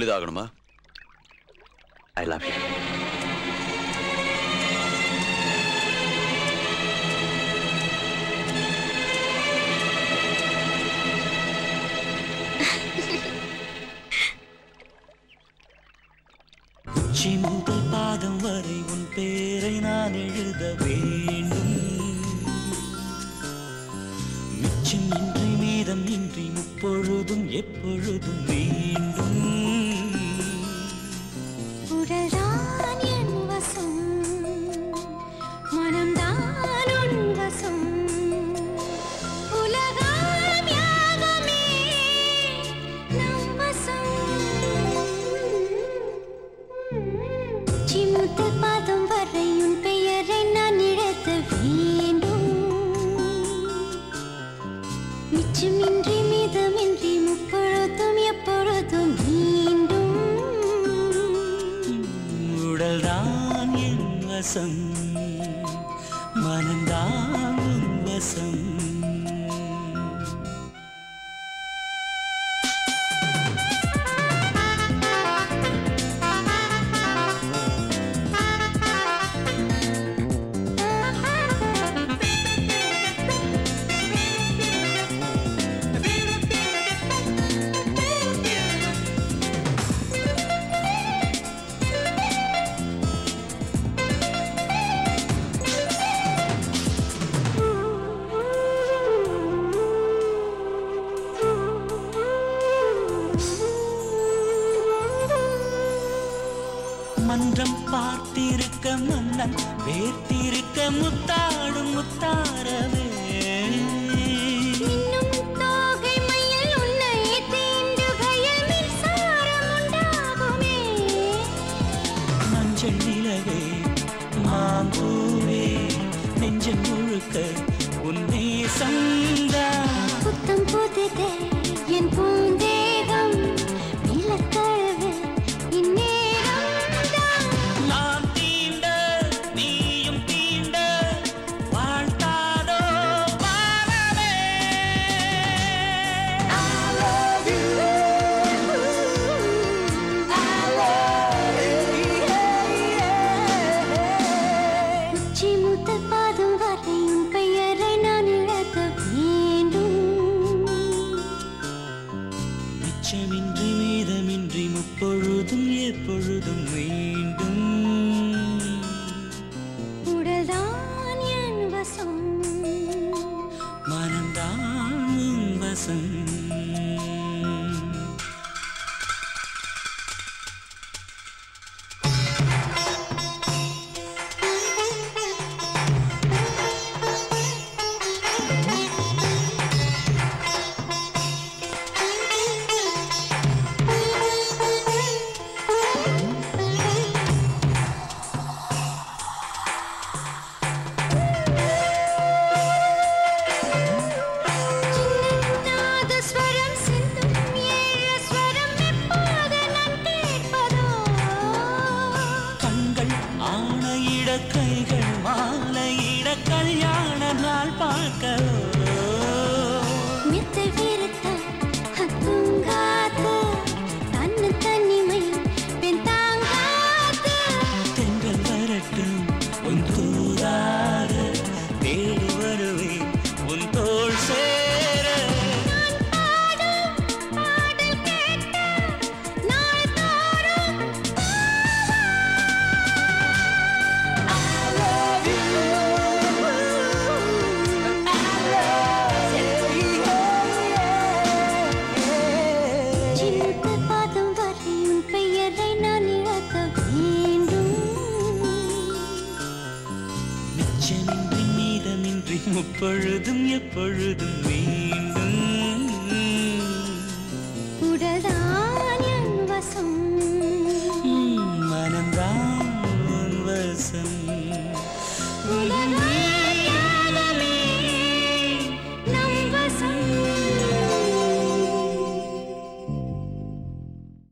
சொல்லிதான் ஆகணுமா I love you உச்சி முதல் பாதம் வரை உன் பேரை நான் எழுத வேண்டும் மிச்சம் இன்றி மீதம் இன்றி முப்பொழுதும் எப்பொழுதும் வேண்டும் உடல்தான் என் வசம் மனம்தான் உன் வசம் உலகம் யாகமே நம் வசம் சிமுத்து பாதம் வரை உன் பெயரை நான் எழுத வேண்டும் மிச்சமின்றி மீதமின்றி முப்பொழுதும் எப்பொழுதும் மீண்டும் உடல்தான் என் வசம் மனம்தான் உன் வசம் மன்றம் பார்த்திருக்க மன்னன் வேர்த்திருக்க முத்தாடும் முத்தாரவே இன்னும் தோகை மயில் உன்னை தீண்டுகையில் மின்சாரம் உண்டாகுமே மஞ்சள் நிலவே மாம்பூவே நெஞ்சம் முழுக்க உன்னே சந்தா புத்தம் புதிதே என் பூந்தேகம் நிலத்தழுவு இந்நேரம்தான் நான் தீண்ட நீயும் தீண்ட வாழ்த்தாதோ வாழவே உச்சி முதல் பாதம் வரை உன் பெயரை நான் எழுத வேண்டும் மிச்சமின்றி மீதமின்றி முப்பொழுதும் எப்பொழுதும் மீண்டும் உடல்தான் என் வசம் மனம்தான் உன் வசம் நாதஸ்வரம் சிந்தும் ஏழஸ்வரம் எப்போது நான் கேட்பதோ கண்கள் ஆணையிட கைகள் மாலையிட கல்யாண நாள் பார்க்கவோ மித்தை விருத்த தூங்காது தன்னு தனிமை பெண் தாங்காது தென்றல் வரட்டும் உன் தூதாக தேடி வருவேன் உன் தோள் சேர நான் பாடும் பாடல் கேட்டு நாள் தோறும் சின்ன பாதம் வரை உன் பெயரை நான் இழக்க வேண்டும் மிச்சமின்றி மீதமின்றி முப்பொழுதும் எப்பொழுதும் மீண்டும்